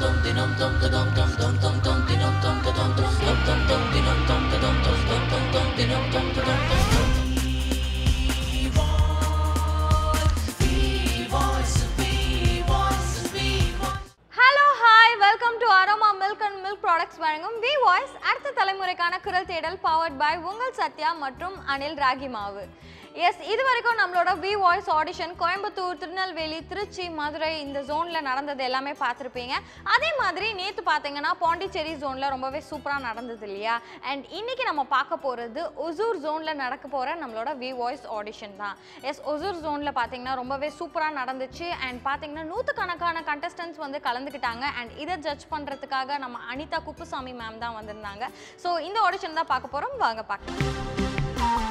Hello hi welcome to Aroma milk and milk products வழங்கும் V voice அடுத்த தலைமுறைக்கான குரல் தேடல் பவர்ட் பை உங்கள் சத்யா மற்றும் அனில் ராகி மாவு எஸ் இது வரைக்கும் நம்மளோட V voice audition Coimbatore Tirunelveli Trichy Madurai இந்த ஜோனில் நடந்தது எல்லாமே பார்த்துருப்பீங்க அதே மாதிரி நேற்று பார்த்தீங்கன்னா பாண்டிச்சேரி ஜோனில் ரொம்பவே சூப்பராக நடந்தது இல்லையா அண்ட் இன்னைக்கு நம்ம பார்க்க போகிறது ஒசூர் ஜோனில் நடக்க போகிற நம்மளோட வி வாய்ஸ் ஆடிஷன் தான் எஸ் ஒசூர் ஜோனில் பார்த்தீங்கன்னா ரொம்பவே சூப்பராக நடந்துச்சு அண்ட் பார்த்தீங்கன்னா நூற்றுக்கணக்கான கண்டஸ்டன்ஸ் வந்து கலந்துக்கிட்டாங்க அண்ட் இதை ஜட்ஜ் பண்ணுறதுக்காக நம்ம அனிதா குப்புசாமி மேம் தான் வந்திருந்தாங்க ஸோ இந்த ஆடிஷன் தான் பார்க்க போகிறோம் வாங்க பார்க்கலாம்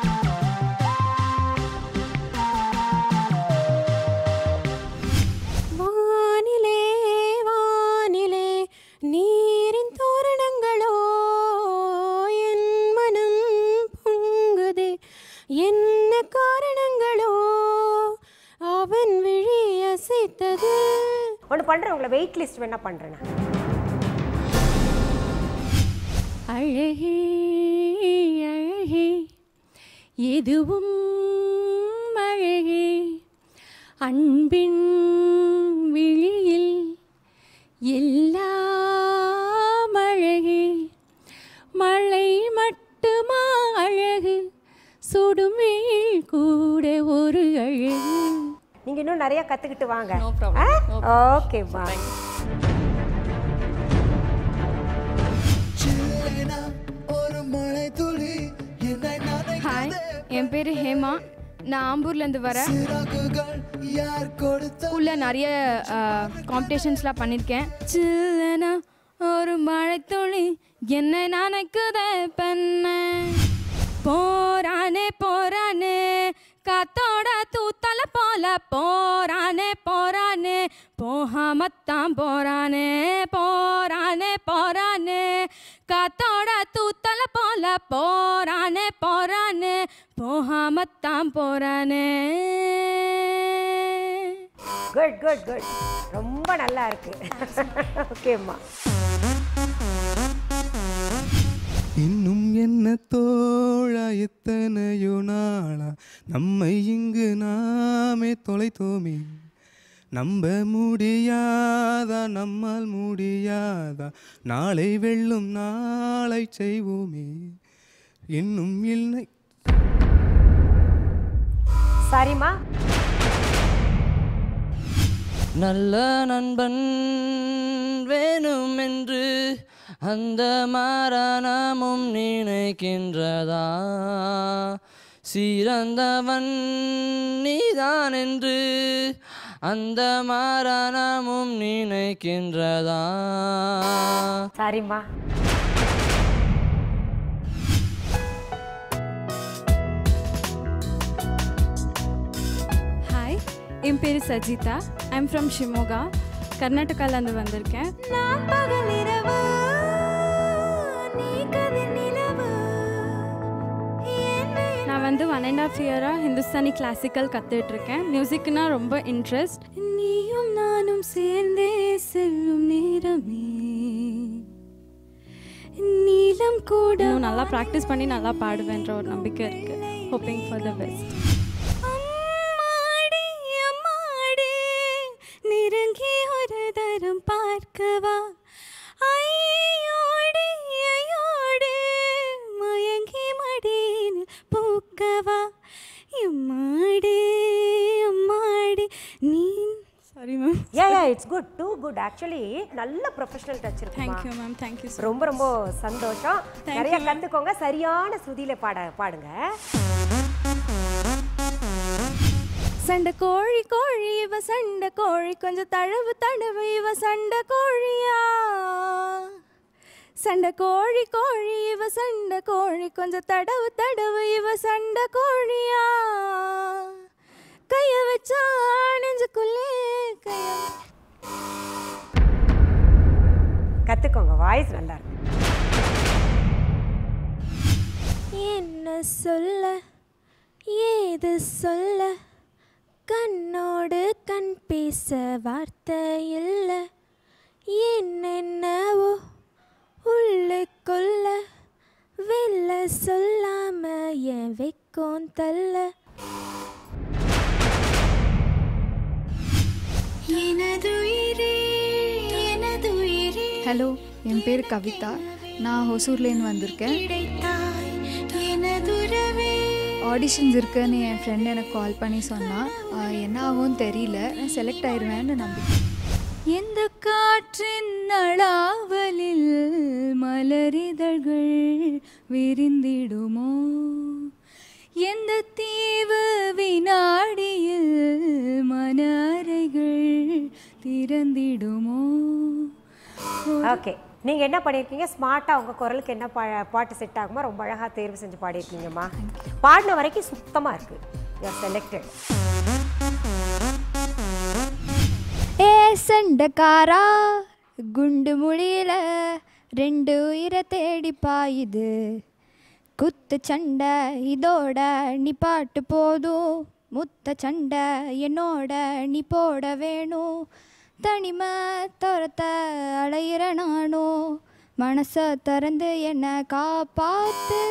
வானிலே வானிலே நீரின் தோரணங்களோ என் மனம் பொங்குதே என்ன காரணங்களோ அவன் விழி அசைத்தது ஒன்று பண்ணுறேன் உங்களை வெயிட் லிஸ்ட் வேணா பண்ணுறேன் நான் அழகே அழகே எதுவும் அழகே அன்பின் விழியில் எல்லாம் அழகே மழை மட்டுமா அழகு சுடுமேல் கூட ஒரு அழகு நீங்கள் இன்னும் நிறையா கற்றுக்கிட்டு வாங்க No problem, no ஓகே பா ஹாய் என் பேர் ஹேமா நான் ஆம்பூர்லேருந்து வரேன் ஸ்கூலில் நிறைய காம்படிஷன்ஸ்லாம் பண்ணியிருக்கேன் சில்லனா ஒரு மழைத்துளி என்ன நினைக்குதே பெண்ண போறானே போறானே காத்தோட தூத்தல போல போறானே போறானே போகாமத்தான் போறானே போறானே போறானே காத்தோட தூத்தல போல போறானே போறானே போகாமத்தான் போறானே குட் குட் குட் ரொம்ப நல்லா இருக்கு ஓகேம்மா இன்னும் என்ன தோழா எத்தனையோ நாளா நம்மை இங்கு நாமே தொலைத்தோமே நம்ப முடியாதா நம்மால் முடியாதா நாளை வெல்லும் நாளை செய்வோமே இன்னும் இல்லை சரிம்மா நல்ல நண்பன் வேணும் என்று அந்த மரணமும் நினைக்கின்றதா சிறந்தவன் நீதான் என்று அந்த மரணமும் நினைக்கின்றதா சரிம்மா ஹாய் என் பேர் சஜிதா ஐம் ஃப்ரம் ஷிமோகா கர்நாடகாலேருந்து வந்திருக்கேன் நான் பகல் இரவு நீ கதிர் நிலவு என்னை நான் வந்து ஒன் அண்ட் ஆஃப் இயராக ஹிந்துஸ்தானி கிளாசிக்கல் கற்றுட்ருக்கேன் மியூசிக்னா ரொம்ப இன்ட்ரெஸ்ட் நீயும் நானும் சேர்ந்தே செல்லும் நேரமே நீலம் கூட இன்னும் நல்லா ப்ராக்டிஸ் பண்ணி நல்லா பாடுவேன்ற ஒரு நம்பிக்கை இருக்குது ஹோப்பிங் ஃபார் த பெஸ்ட் அம்மாடி அம்மாடி நெருங்கி ஒரு தரம் பார்க்கவா ஐயோடி ஐயோடி மயங்கி மடியில் பூக்கவா எம்மாடி அம்மாடி நீ sorry ma'am yeah yeah it's good too good actually நல்ல ப்ரொஃபஷனல் டச் இருக்கு தேங்க்யூ மேம் தேங்க்யூ ஸோ ரொம்ப ரொம்ப சந்தோஷம் நிறைய கத்துக்கோங்க சரியான சுதியில பாட பாடுங்க சண்டை கோழி கோழி இவ சண்டை கோழி கொஞ்சம் தழவு தடவு இவ சண்டை கோழியா சண்டை கோழி கோழி இவ சண்டை கோழி கொஞ்சம் தடவு தடவு இவ சண்டை கோழியா கைய வச்சா நெஞ்சுக்குள்ளே கைய கத்துக்கோங்க வாய்ஸ் நல்லா இருக்கு என்ன சொல்ல ஏது சொல்ல கண்ணோடு கண் பேச வார்த்தை இல்லை சொல்லாம என் வெக்கம் தள்ள எனதுயிரே எனதுயிரே ஹலோ என் பேர் கவிதா நான் ஹொசூர்லேருந்து வந்திருக்கேன் கிடைத்தாய் எனதுறவே ஆடிஷன்ஸ் இருக்குன்னு என் ஃப்ரெண்ட் எனக்கு கால் பண்ணி சொன்னான் ஆஹ் என்ன ஆகும்னு தெரியல நான் செலக்ட் ஆயிடுவேன்னு நம்பிக்கை எந்த காற்றின் நளாவலில் மலரிதழ்கள் விரிந்திடுமோ எந்த தீவு வினாடியில் மன அறைகள் திறந்திடுமோ ஓகே நீங்கள் என்ன பண்ணியிருக்கீங்க ஸ்மார்ட்டாக உங்கள் குரலுக்கு என்ன பா பாட்டு செட் ஆகுமோ ரொம்ப அழகாக தேர்வு செஞ்சு பாடியிருக்கீங்கம்மா பாடின வரைக்கும் சுத்தமாக இருக்குது யூஆர் செலக்டட் ஏ சண்டக்காரா குண்டு முடியல ரெண்டு உயிரை தேடி பாயுது குத்து சண்டை இதோட நீ பாட்டு போதும் முத்த சண்டை என்னோட நீ போட வேணும் தனிமை துரத்த அலையிற நானும் மனசை திறந்து என்ன காப்பாத்து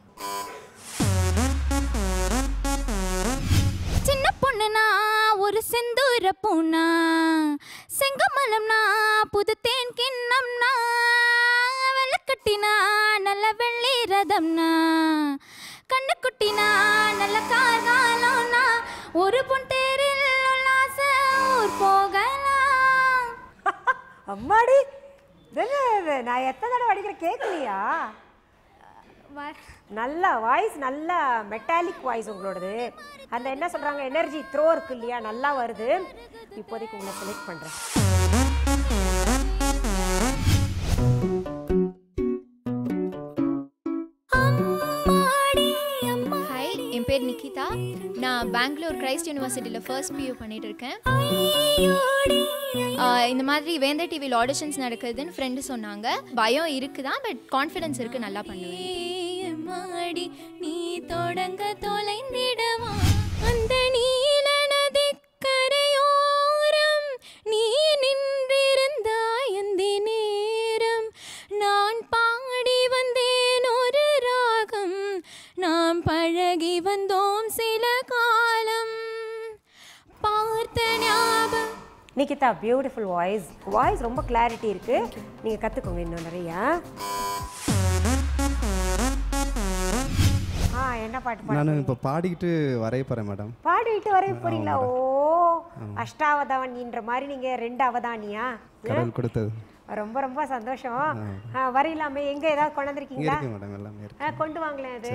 சின்ன பொண்ணுனா ஒரு செந்தூர பூனா செங்கமலம்னா புது தேன் கிண்ணம்னா வெள்ளக்கட்டினா நல்ல வெள்ளி ரதம்னா கண்ணு குட்டினா நல்ல கார்காலம்னா ஒரு பொன் தேரில் உல்லாச ஊர் போகலாம் அம்மாடி இது என்ன இது? நான் எத்தனை தடவை அடிக்கிறேன் கேட்கலையா நல்ல வாய்ஸ் நல்ல மெட்டாலிக் வாய்ஸ் உங்களோடது அந்த என்ன சொல்கிறாங்க எனர்ஜி த்ரோ இருக்கு இல்லையா நல்லா வருது இப்போதைக்கு உங்களை செலக்ட் பண்ணுறேன் ஹாய் என் பேர் நிக்கிதா நான் பெங்களூர் கிரைஸ்ட் யூனிவர்சிட்டியில் ஃபர்ஸ்ட் பியூ பண்ணிட்டு இருக்கேன் ஆஹ் இந்த மாதிரி வேந்த டிவியில் ஆடிஷன்ஸ் நடக்குதுன்னு ஃப்ரெண்டு சொன்னாங்க பயம் இருக்குதான் பட் கான்ஃபிடன்ஸ் இருக்கு நல்லா பண்ணுவேன் மாடி நீ தொடங்க தொலைந்திடவா அந்த நீல நதிக்கரையோரம் நீ நின்றிருந்தாய் அந்த நேரம் நான் பாடி வந்தேன் ஒரு ராகம் நாம் பழகி வந்தோம் சில காலம் பார்த்த ஞாபகம் நிகிதா பியூட்டிஃபுல் வாய்ஸ் வாய்ஸ் ரொம்ப கிளாரிட்டி இருக்கு நீங்கள் கற்றுக்கோங்க இன்னும் நிறையா ஆ என்ன பாட்டு பாட நான் இப்போ பாடிக்கிட்டு வரைய போகிறேன் மேடம் பாடிட்டு வரைய போறீங்களா ஓ அஷ்டாவதானின்ற மாதிரி நீங்க ரெண்டு அவதானியா கடவுள் கொடுத்தது ரொம்ப ரொம்ப சந்தோஷம் ஆ, வரையிலாமே எங்க ஏதாவது கொண்டு இங்கே வந்திருக்கீங்களா இருக்கு மேடம் எல்லாமே இருக்கு ஆ, கொண்டு வாங்களேன் அது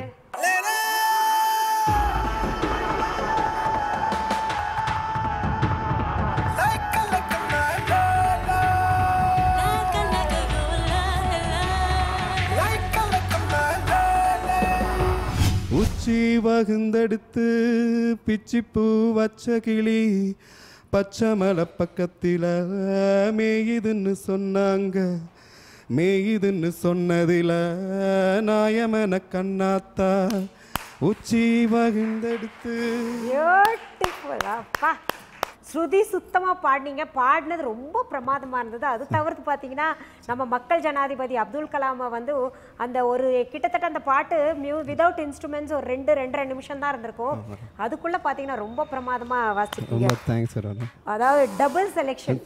உச்சி வகுந்தெடுத்து பிச்சிப்பூ வச்ச கிளி பச்சை மலை பக்கத்தில் மேயுதுன்னு சொன்னாங்க மேயுதுன்னு சொன்னதில் நாயமன கண்ணாத்தா உச்சி வகுந்தெடுத்து பியூட்டிஃபுல் அப்பா ஸ்ருதி சுத்தமாக பாடினீங்க பாடினது ரொம்ப பிரமாதமாக இருந்தது அது தவிர்த்து பார்த்தீங்கன்னா நம்ம மக்கள் ஜனாதிபதி அப்துல் கலாமை வந்து அந்த ஒரு கிட்டத்தட்ட அந்த பாட்டு மியூ விதவுட் இன்ஸ்ட்ருமெண்ட்ஸ் ஒரு ரெண்டு ரெண்டரை நிமிஷம் தான் இருந்திருக்கும் அதுக்குள்ளே பார்த்தீங்கன்னா ரொம்ப பிரமாதமாக வாசிச்சிருக்கீங்க ரொம்ப தேங்க்ஸ் மேடம் அதாவது டபுள் செலெக்ஷன்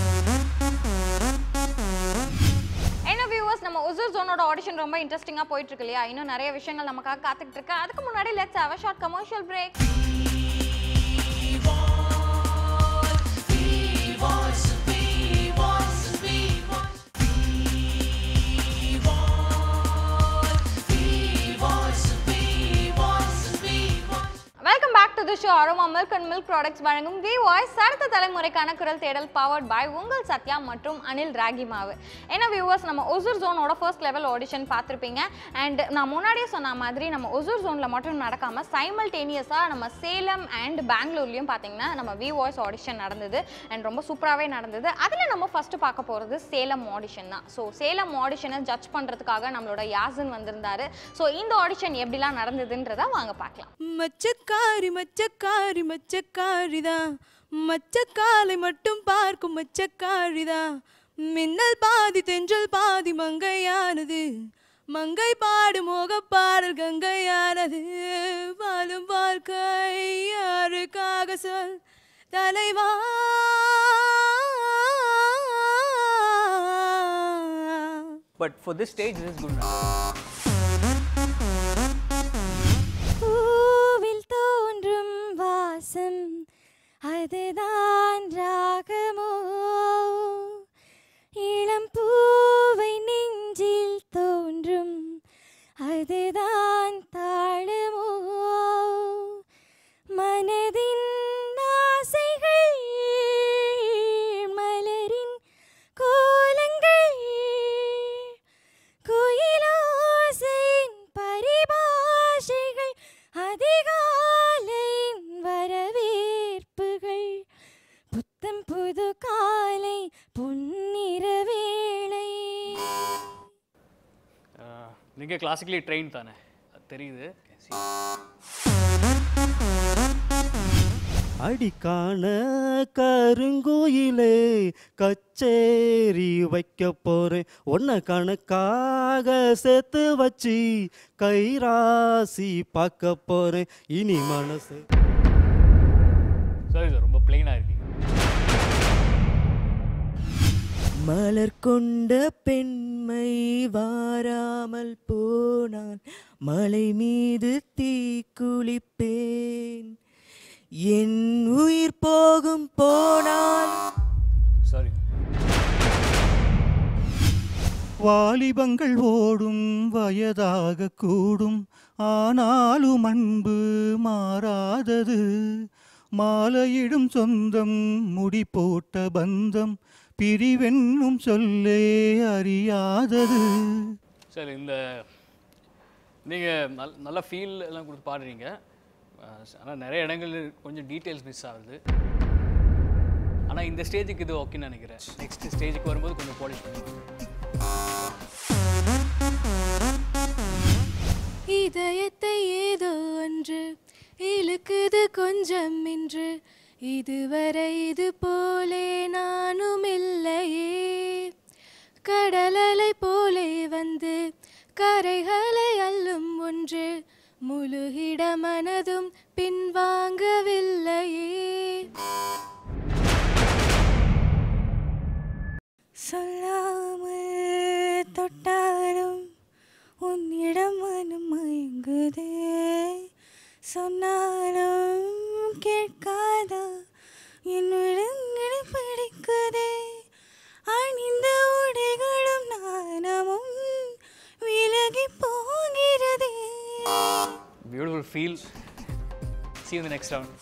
என்ன வியூவர்ஸ் நம்ம ஒசூர் ஜோனோட ஆடிஷன் ரொம்ப இன்ட்ரெஸ்டிங்காக போயிட்டு இருக்கு இல்லையா இன்னும் நிறைய விஷயங்கள் நமக்காக காத்துக்கிட்டு இருக்கு அதுக்கு முன்னாடி let's have a short commercial break welcome back to the show Aroma milk and milk products வழங்கும் வி வாய்ஸ் அடுத்த தலைமுறைக்கான குரல் தேடல் பவர்ட் பை உங்கள் சத்யா மற்றும் அனில் ராகி மாவு ஏன்னா வியூவர்ஸ் நம்ம ஒசூர் ஜோனோட ஃபர்ஸ்ட் லெவல் ஆடிஷன் பார்த்துருப்பீங்க அண்ட் நான் முன்னாடியே சொன்ன மாதிரி நம்ம ஒசூர் ஜோனில் மட்டும் நடக்காமல் சைமல்டேனியஸாக நம்ம சேலம் அண்ட் பெங்களூர்லேயும் பார்த்தீங்கன்னா நம்ம வி வாய்ஸ் ஆடிஷன் நடந்தது அண்ட் ரொம்ப சூப்பராகவே நடந்தது அதில் நம்ம ஃபஸ்ட்டு பார்க்க போகிறது சேலம் ஆடிஷன் தான் ஸோ சேலம் ஆடிஷனை ஜட்ஜ் பண்ணுறதுக்காக நம்மளோட யாசின் வந்திருந்தாரு ஸோ இந்த ஆடிஷன் எப்படிலாம் நடந்ததுன்றதை வாங்க பார்க்கலாம் மச்சக்காரி மச்சக்காரி மச்சக்காரிதான் மச்சக்காலை மட்டும் பார்க்கும் மச்சக்காரிதான் மின்னல் பாதி தென்றல் பாதி மங்கையானது மங்கை பாடு மோகப்பாடல் கங்கையானது வாழும் வாழ்க்கை யாருக்காக சொல் தலைவா but for this stage is good பூவில் தோன்றும் வாசம் அதுதான் ராகமோ இளம் பூவை நெஞ்சில் தோன்றும் அதுதான் தாளமோ மனதின் ஆசைகள் மலரின் கோலங்கள் குயிலாசையின் பரிபாஷைகள் அதிகாலையின் வரவேற்புகள் புத்தம் புது காலை பொன்னிற வேளை நீங்கள் கிளாசிக்கலி ட்ரெயின் தானே அது தெரியுது அடிக்கான கருங்கோயிலே கச்சேரி வைக்க போறேன் உன்னை கணக்காக சேர்த்து வச்சு கைராசி பார்க்க போறேன் இனி மனசு சரி சார் ரொம்ப பிளெயினாக இருக்கீங்க மலர் கொண்ட பெண்மை வாராமல் போனான் மலை மீது தீ குளிப்பேன் என் உயிர் போகும் போனால் சாரி வாலிபங்கள் ஓடும் வயதாக கூடும் ஆனாலும் அன்பு மாறாதது மாலையிடும் சொந்தம் முடி போட்ட பந்தம் பிரிவென்னும் சொல்லே அறியாதது சரி இந்த நீங்கள் நல் நல்ல ஃபீல் எல்லாம் கொடுத்து பாடுறீங்க ஆனால் நிறைய இடங்கள் கொஞ்சம் டீட்டெயில்ஸ் மிஸ் ஆகுது ஆனால் இந்த ஸ்டேஜுக்கு இது ஓகேன்னு நினைக்கிறேன் நெக்ஸ்ட் ஸ்டேஜுக்கு வரும்போது கொஞ்சம் பாலிஷ் பண்ணுங்க இதயத்தை ஏதோ ஒன்று இழுக்குது கொஞ்சம் என்று இதுவரை இது போலே நானும் இல்லையே கடலலை போலே வந்து கரைகளை அள்ளும் ஒன்று முழுகிட மனதும் பின்வாங்கவில்லையே சொல்லாமல் தொட்டாலும் உன்னிடம் மனம் மயங்குதே சொன்னாலும் கேட்காதா என் விலங்களை பிடிக்குதே அணிந்த உடைகளும் நாணமும் விலகி போகிறதே beautiful feel see you in the next round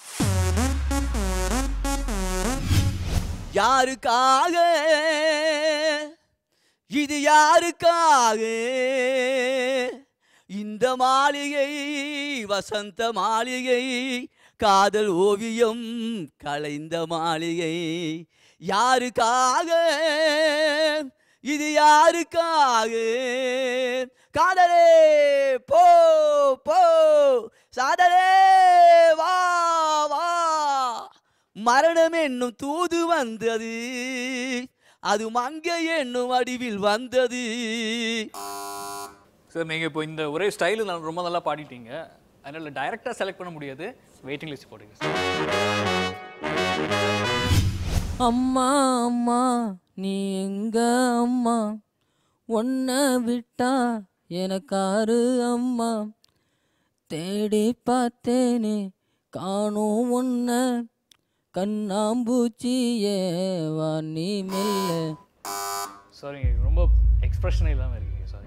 யாருக்காக இது யாருக்காக இந்த மாளிகை வசந்த மாளிகை காதல் ஓவியம் கலைந்த மாளிகை யாருக்காக இது யாருக்காக காதலே போ போ சாதலே வா வா மரணம் என்னும் தூது வந்தது அது மங்கை என்னும் வடிவில் வந்தது சார் நீங்கள் இப்போ இந்த ஒரே ஸ்டைலு நான் ரொம்ப நல்லா பாடிட்டீங்க அதனால் டைரெக்டாக செலக்ட் பண்ண முடியாது வெயிட்டிங் லிஸ்ட் போடுங்க அம்மா அம்மா நீ எங்க அம்மா உன்னை விட்டா எனக்காரு அம்மா தேடி பார்த்தேனே காணும் உன்னை கண்ணாம்பூச்சியே வா நீ மெல்ல சாரிங்க ரொம்ப எக்ஸ்பிரஷனே இல்லாமல் இருக்கீங்க சாரி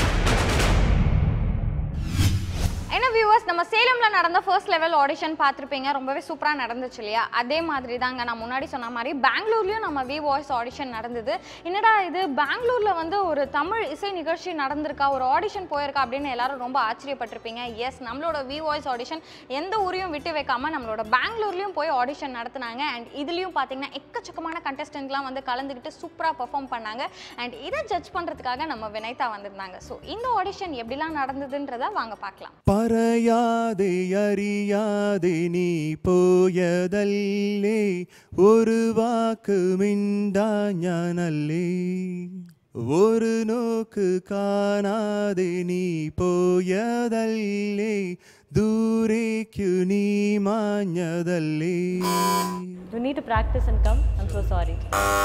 என்ன வியூவர்ஸ் நம்ம சேலம்ல நடந்த ஃபர்ஸ்ட் லெவல் ஆடிஷன் பார்த்துருப்பீங்க ரொம்பவே சூப்பராக நடந்துச்சு இல்லையா அதே மாதிரி தாங்க நான் முன்னாடி சொன்ன மாதிரி பெங்களூர்லயும் நம்ம வி வாய்ஸ் ஆடிஷன் நடந்தது என்னடா இது பெங்களூர்ல வந்து ஒரு தமிழ் இசை நிகழ்ச்சி நடந்திருக்கா ஒரு ஆடிஷன் போயிருக்கா அப்படின்னு எல்லாரும் ரொம்ப ஆச்சரியப்பட்டிருப்பீங்க எஸ் நம்மளோட வி வாய்ஸ் ஆடிஷன் எந்த ஊரையும் விட்டு வைக்காம நம்மளோட பெங்களூர்லயும் போய் ஆடிஷன் நடத்துனாங்க அண்ட் இதுலயும் பார்த்தீங்கன்னா எக்கச்சக்கமான கண்டஸ்டன்ட்லாம் வந்து கலந்துக்கிட்டு சூப்பராக பெர்ஃபார்ம் பண்ணாங்க அண்ட் இதை ஜட்ஜ் பண்ணுறதுக்காக நம்ம வினைதா வந்திருந்தாங்க ஸோ இந்த ஆடிஷன் எப்படிலாம் நடந்ததுன்றதை வாங்க பார்க்கலாம் പറയാതെ അറിയാതെ നീ പോയതല്ലേ ഒരു വാക്ക് മിണ്ടാ ഞാനല്ലേ ஒரு நோக்கு காணாതെ നീ പോയതല്ലേ ദൂരേക്കു നീ മാഞ്ഞതല്ലേ You need to practice and come. I'm so sorry.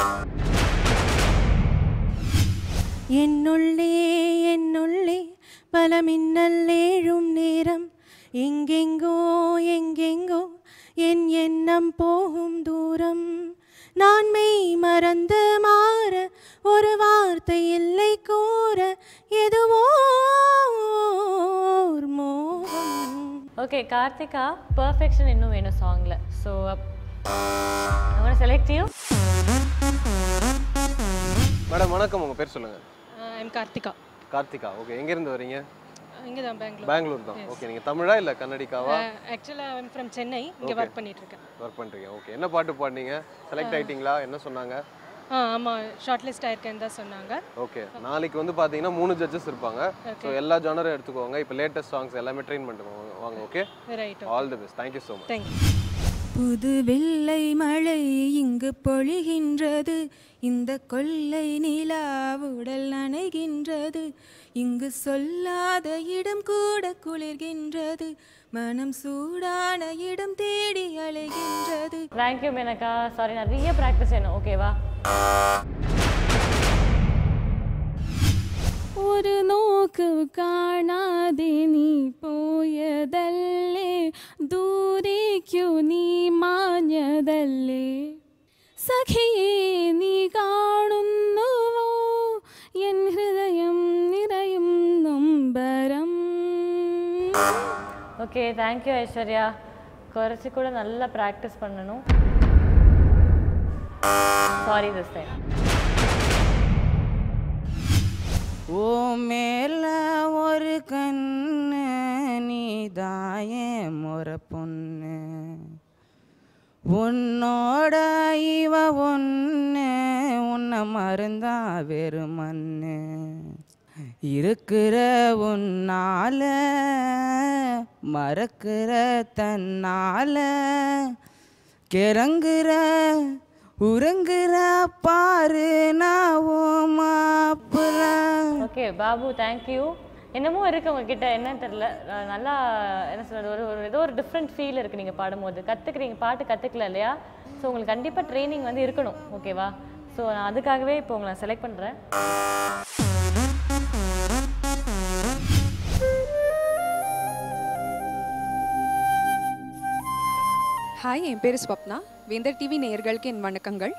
என்னுள்ளே என்னுள்ளே பல மின்னல் ஏழும் நேரம் எங்கெங்கோ எங்கெங்கோ என் எண்ணம் போகும் தூரம் நான் மெய் மறந்து மாற ஒரு வார்த்தை இல்லை கூற எதுவோ ஓர் மோகம் Okay, Karthika, perfection இன்னும் வேணும் சாங்ல so I'm gonna select you. Madam வணக்கம் உங்கள் பேர் சொல்லுங்கள் ஐம் கார்த்திகா கார்த்திகா ஓகே எங்கேருந்து வரீங்க இங்கே தான் பெங்களூர் பெங்களூர் தான் ஓகே நீங்கள் தமிழா இல்லை கன்னடிக்காவா ஆக்சுவலாக ஐம் ஃப்ரம் சென்னை இங்கே ஒர்க் பண்ணிட்டு இருக்கேன் ஒர்க் பண்ணுறீங்க ஓகே என்ன பாட்டு பாடினீங்க செலக்ட் ஆயிட்டீங்களா என்ன சொன்னாங்க ஆ ஆமாம் ஷார்ட் லிஸ்ட் ஆயிருக்கேன்னு தான் சொன்னாங்க ஓகே நாளைக்கு வந்து பார்த்தீங்கன்னா மூணு ஜட்ஜஸ் இருப்பாங்க ஸோ எல்லா ஜானரும் எடுத்துக்கோங்க இப்போ லேட்டஸ்ட் சாங்ஸ் எல்லாமே ட்ரெயின் பண்ணிட்டு வாங்க. வாங்க okay right all the best thank you so much thank you புது வெள்ளை மழை இங்கு பொழிகின்றது இந்த கொள்ளை நிலா உடல் நனைகின்றது இங்கு சொல்லாத இடம் கூட குளிர்கின்றது மனம் சூடான இடம் தேடி அலைகின்றது Thank you, Menaka. Sorry, நிறைய ப்ராக்டிஸ் வேணும் ஓகேவா ഒരു നോക്ക് കാണാതെ നീ പോയതല്ലേ ദൂരേക്കു നീ മാഞ്ഞതല്ലേ സഖിയെ നീ കാണുന്നുവോ എൻ ഹൃദയം നിറയും നൊമ്പരം ஓகே தேங்க்யூ ஐஸ்வர்யா குறைச்சி கூட நல்லா ப்ராக்டிஸ் பண்ணணும் சாரி திஸ் டைம் ஓ மேல ஒரு கண்ணு நீ தாயே முறை பொண்ணு உன்னோட இவ ஒன்று உன்னை மருந்தா வெறும் மண்ணு இருக்கிற உன்னால மறக்கிற தன்னால கிறங்குற உறங்குற பாரு நான் ஓ மாப்பிள்ள ஓகே பாபு தேங்க்யூ என்னமோ இருக்கு உங்ககிட்ட என்னன்னு தெரில அஹ் நல்லா என்ன சொல்றது ஒரு ஒரு ஏதோ ஒரு டிஃப்ரெண்ட் ஃபீல் இருக்கு நீங்க பாடும்போது கத்துக்கிறீங்க பாட்டு கத்துக்கல இல்லையா ஸோ உங்களுக்கு கண்டிப்பா ட்ரைனிங் வந்து இருக்கணும் ஓகேவா ஸோ நான் அதுக்காகவே இப்போ உங்களை செலக்ட் பண்றேன் ஹாய் என் பேர் ஸ்வப்னா வேந்தர் டிவி நேயர்களுக்கு என் வணக்கங்கள்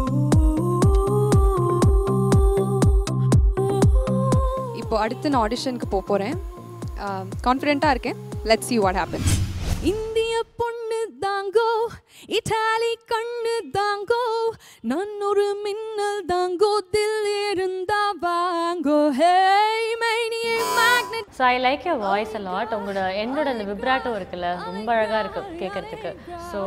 இப்போ அடுத்து நான் ஆடிஷனுக்கு போக போகிறேன் கான்ஃபிடென்ட்டாக இருக்கேன் லெட்ஸ் see வாட் happens இந்திய பொண்ணு தாங்கோ இட்டாலி கண்ணு தாங்கோ நான் ஒரு மின்னல் தாங்கோ தில் இருந்தா வாங்கோ ஹே மைனியே magnet so I like your voice a lot உங்களோட என்னோட அந்த விப்ராட்டோ இருக்குல்ல ரொம்ப அழகா இருக்கு கேட்கறதுக்கு ஸோ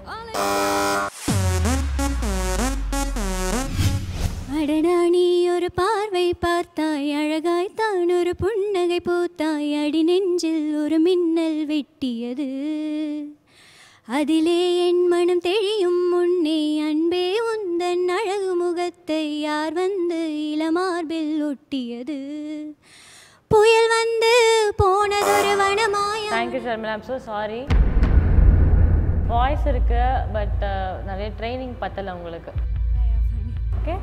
அடடா நீ ஒரு பார்வை பார்த்தாய் அழகாய் தான் ஒரு புன்னகை பூத்தாய் அடி நெஞ்சில் ஒரு மின்னல் வெட்டியது அதிலே என் மனம் தெளியும் முன்னே அன்பே உந்தன் அழகு முகத்தை யார் வந்து இளமார்பில் ஒட்டியது புயல் வந்து போனதொரு வனமாயம் thank you Sharmila I'm so sorry voice இருக்கு பட் நிறைய ட்ரைனிங் பத்தலை உங்களுக்கு ஓகே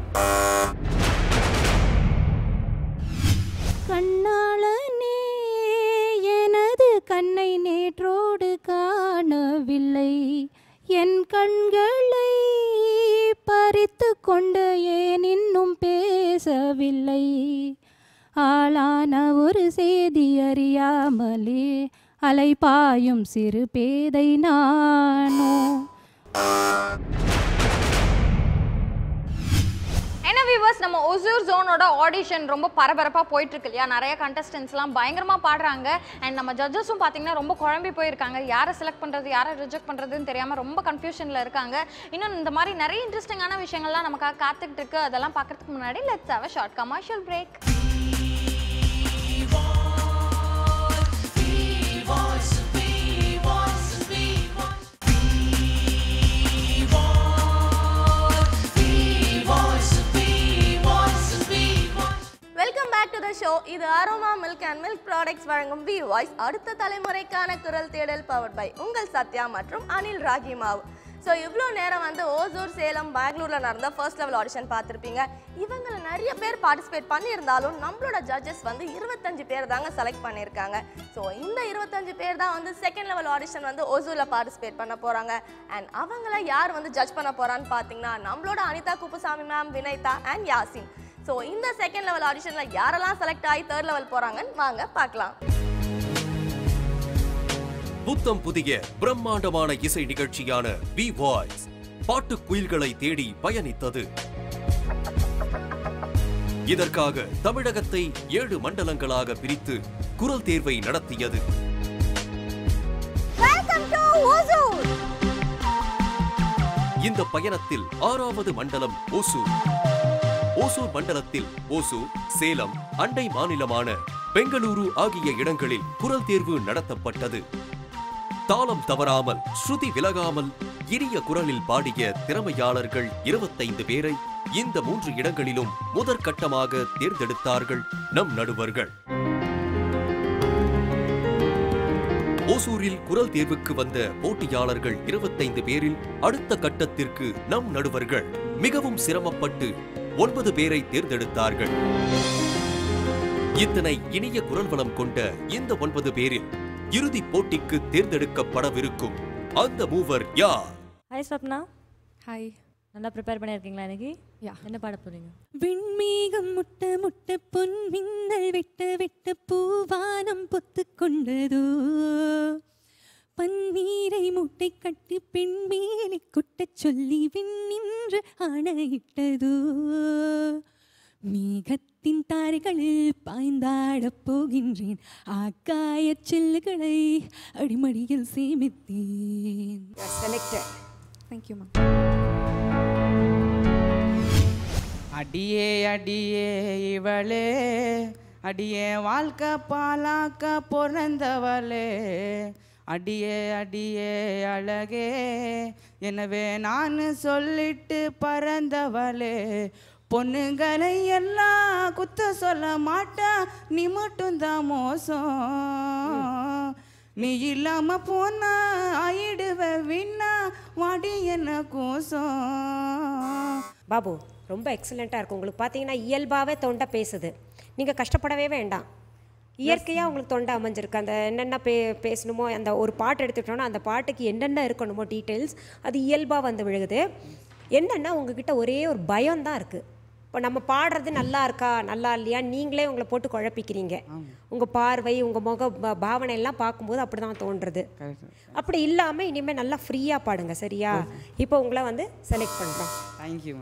கண்ணாளனே எனது கண்ணை நேற்றோடு காணவில்லை என் கண்களை பறித்து கொண்டு ஏன் இன்னும் பேசவில்லை ஆளான ஒரு செய்தி அறியாமலே அலைபாயும் சிறு பேதை நானோ என்ன வியூவர்ஸ் நம்ம ஒசூர் ஜோனோட ஆடிஷன் ரொம்ப பரபரப்பாக போயிட்டு இருக்கு இல்லையா நிறைய கண்டஸ்டன்ஸ்லாம் பயங்கரமாக பாடுறாங்க அண்ட் நம்ம ஜட்ஜஸும் பார்த்தீங்கன்னா ரொம்ப குழம்பி போயிருக்காங்க யாரை செலக்ட் பண்ணுறது யாரை ரிஜெக்ட் பண்ணுறதுன்னு தெரியாமல் ரொம்ப கன்ஃபியூஷனில் இருக்காங்க இன்னும் இந்த மாதிரி நிறைய இன்ட்ரெஸ்டிங்கான விஷயங்கள்லாம் நமக்காக காத்துக்கிட்டு இருக்கு அதெல்லாம் பார்க்கறதுக்கு முன்னாடி let's have short commercial break show இது Aroma milk and milk products வழங்கும் வி வாய்ஸ் அடுத்த தலைமுறைக்கான குரல் தேடல் பவர்ட் பை உங்கள் சத்யா மற்றும் அனில் ராகி மாவு ஸோ இவ்வளோ நேரம் வந்து ஓசூர் சேலம் பெங்களூரில் நடந்த ஃபர்ஸ்ட் லெவல் ஆடிஷன் பார்த்துருப்பீங்க இவங்கள நிறைய பேர் பார்ட்டிசிபேட் பண்ணியிருந்தாலும் நம்மளோட ஜட்ஜஸ் வந்து இருபத்தஞ்சு பேர் தாங்க செலக்ட் பண்ணியிருக்காங்க ஸோ இந்த இருபத்தஞ்சு பேர் தான் வந்து செகண்ட் லெவல் ஆடிஷன் வந்து ஓசூரில் பார்ட்டிசிபேட் பண்ண போகிறாங்க அண்ட் அவங்கள யார் வந்து ஜட்ஜ் பண்ண போகிறான்னு பார்த்தீங்கன்னா நம்மளோட Anitha Kuppusamy ma'am Vinitha and Yasin so இந்த செகண்ட் லெவல் ஆடிஷனில் யாரெல்லாம் செலக்ட் ஆகி தேர்ட் லெவல் போகிறாங்கன்னு வாங்க பார்க்கலாம் புத்தம் புதிய பிரம்மாண்டமான இசை நிகழ்ச்சியான வி வாய்ஸ் பாட்டு குயில்களை தேடி பயணித்தது இதற்காக தமிழகத்தை ஏழு மண்டலங்களாக பிரித்து குரல் தேர்வை நடத்தியது வெல்கம் டு ஓசூர் இந்த பயணத்தில் ஆறாவது மண்டலம் ஓசூர் ஓசூர் மண்டலத்தில் ஓசூர் சேலம் அண்டை மாநிலமான பெங்களூரு ஆகிய இடங்களில் குரல் தேர்வு நடத்தப்பட்டது தாளம் தவறாமல் ஸ்ருதி விலகாமல் இனிய குரலில் பாடிய திறமையாளர்கள் இருபத்தைந்து பேரை இந்த மூன்று இடங்களிலும் முதற்கட்டமாக தேர்ந்தெடுத்தார்கள் நம் நடுவர்கள் ஓசூரில் குரல் தேர்வுக்கு வந்த போட்டியாளர்கள் இருபத்தைந்து பேரில் அடுத்த கட்டத்திற்கு நம் நடுவர்கள் மிகவும் சிரமப்பட்டு ஒன்பது பேரை தேர்ந்தெடுத்தார்கள் இத்தனை இனிய குரல் வளம் கொண்ட இந்த ஒன்பது பேரில் இறுதிப் போட்டிக்கு தேர்ந்தெடுக்கப்படவிருக்கும் அந்த மூவர் யார் ஹாய் ஸ்வப்னா ஹாய் நல்லா ப்ரிப்பேர் பண்ணியிருக்கீங்களா இன்னைக்கு யா என்ன பாட போறீங்க விண்மீகம் முட்ட முட்ட பொன் மின்னல் வெட்ட வெட்ட பூவானம் பொத்து கொண்டதோ பன்னீரை மூட்டை கட்டி பெண் மேலே கொட்டச் சொல்லி விண்ணின்று ஆணையிட்டதோ மேகத்தின் தாரைகளில் பாய்ந்தாடப் போகின்றேன் ஆக்காயச் சில்லுகளை அடிமடியில் சேமித்தேன் செலக்டட் தேங்க்யூ மேம் அடியே அடியே இவளே அடியே வாழ்க்கை பாலாக்க பிறந்தவளே அடியே அடியே அழகே எனவே நான் சொல்லிட்டு பறந்தவளே பொண்ணுங்களை எல்லாம் குத்த சொல்ல மாட்டா நீ மட்டும்தான் மோசம் நீ இல்லாம போனா ஆயிடுவ விண்ணா வாடி என்ன கோசம் பாபு ரொம்ப எக்ஸலண்ட்டாக இருக்கும் உங்களுக்கு பார்த்தீங்கன்னா இயல்பாகவே தொண்டை பேசுது நீங்கள் கஷ்டப்படவே வேண்டாம் இயற்கையாக உங்களுக்கு தொண்டை அமைஞ்சிருக்கு அந்த என்னென்ன பே பேசணுமோ அந்த ஒரு பாட்டு எடுத்துட்டோம்னா அந்த பாட்டுக்கு என்னென்ன இருக்கணுமோ டீட்டெயில்ஸ் அது இயல்பாக வந்து விழுகுது என்னென்னா உங்ககிட்ட ஒரே ஒரு பயம் தான் இருக்குது இப்போ நம்ம பாடுறது நல்லா இருக்கா நல்லா இல்லையா நீங்களே உங்களை போட்டு குழப்பிக்கிறீங்க உங்கள் பார்வை உங்கள் முக ப- பாவனை எல்லாம் பார்க்கும்போது அப்படி தான் தோன்றுறது அப்படி இல்லாமல் இனிமேல் நல்லா ஃப்ரீயாக பாடுங்க சரியா இப்போ உங்களை வந்து செலக்ட் பண்ணுறோம் தேங்க்யூ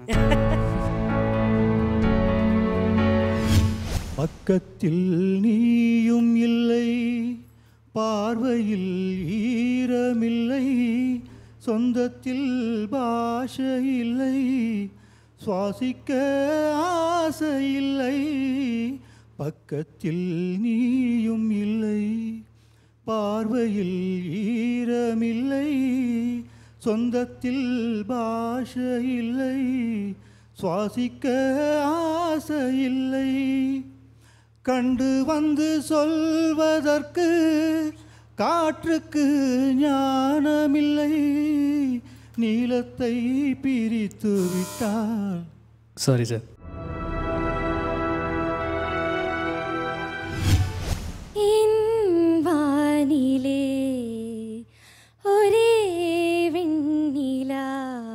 பக்கத்தில் நீயும் இல்லை பார்வையில் ஈரமில்லை சொந்தத்தில் பாஷை இல்லை சுவாசிக்க ஆசை இல்லை பக்கத்தில் நீயும் இல்லை பார்வையில் ஈரமில்லை சொந்தத்தில் பாஷை இல்லை சுவாசிக்க ஆசை இல்லை கண்டு வந்து சொல்வதற்கு காற்றுக்கு ஞானமில்லை நீளத்தை பிரித்து விட்டால் சாரி சார் என் வானிலே ஒரே வெண்ணிலா